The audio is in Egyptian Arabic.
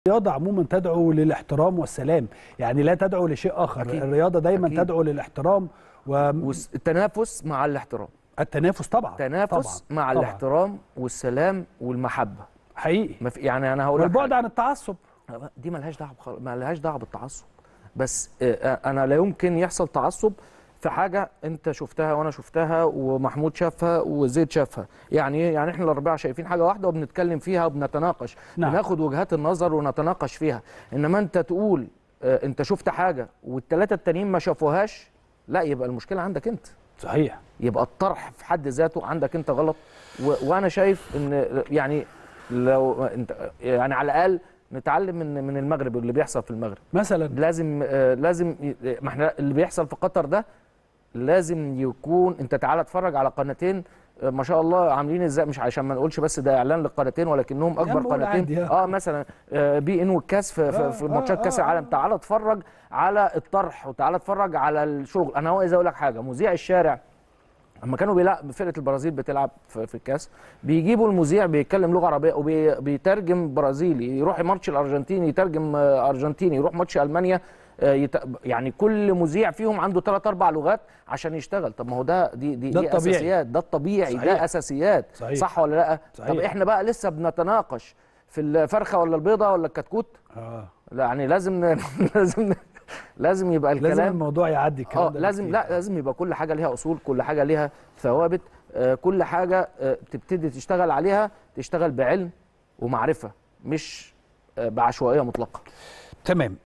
الرياضة عموما تدعو للاحترام والسلام يعني لا تدعو لشيء آخر أكيد. الرياضة دايما أكيد. تدعو للاحترام والتنافس مع الاحترام والتنافس طبعا تنافس طبعا. مع طبعا. الاحترام والسلام والمحبه حقيقي ما في يعني انا هقول لك والبعد حاجة. عن التعصب دي ملهاش دعوه بخل... ملهاش دعوه بالتعصب بس آه، انا لا يمكن يحصل تعصب في حاجه انت شفتها وانا شفتها ومحمود شافها وزيد شافها يعني ايه يعني احنا الاربعه شايفين حاجه واحده وبنتكلم فيها وبنتناقش نعم. بناخد وجهات النظر ونتناقش فيها انما انت تقول آه، انت شفت حاجه والثلاثه التانيين ما شافوهاش لا يبقى المشكله عندك انت صحيح يبقى الطرح في حد ذاته عندك انت غلط و... وانا شايف ان يعني لو انت يعني على الاقل نتعلم من من المغرب اللي بيحصل في المغرب مثلا لازم آه، لازم ي- ما احنا اللي بيحصل في قطر ده لازم يكون انت تعالى اتفرج على قناتين آه، ما شاء الله عاملين ازاي مش عشان ما نقولش بس ده اعلان للقناتين ولكنهم يا عم اكبر قول عادي، قناتين آه. اه مثلا آه، بي ان والكاس في, آه، في, في آه، ماتشات كاس آه، العالم تعالى اتفرج على الطرح وتعالى اتفرج على الشغل انا عايز اقول لك حاجه مذيع الشارع لما كانوا بيلعب فرقه البرازيل بتلعب في, في الكاس بيجيبوا المذيع بيتكلم لغه عربيه وبيترجم برازيلي يروح ماتش الارجنتين يترجم آه، ارجنتيني يروح ماتش المانيا آه، يت... يعني كل مذيع فيهم عنده ثلاث اربع لغات عشان يشتغل طب ما هو ده دي دي, ده دي الطبيعي. اساسيات ده الطبيعي صحيح. ده اساسيات صحيح. صح ولا لا صحيح. طب احنا بقى لسه بنتناقش في الفرخه ولا البيضه ولا الكتكوت اه لا يعني لازم لازم لازم يبقى الكلام لازم الموضوع يعدي الكلام اه ده لازم بكتير. لا لازم يبقى كل حاجه ليها اصول كل حاجه ليها ثوابت آه، كل حاجه آه، تبتدي تشتغل عليها تشتغل بعلم ومعرفه مش آه، بعشوائيه مطلقه تمام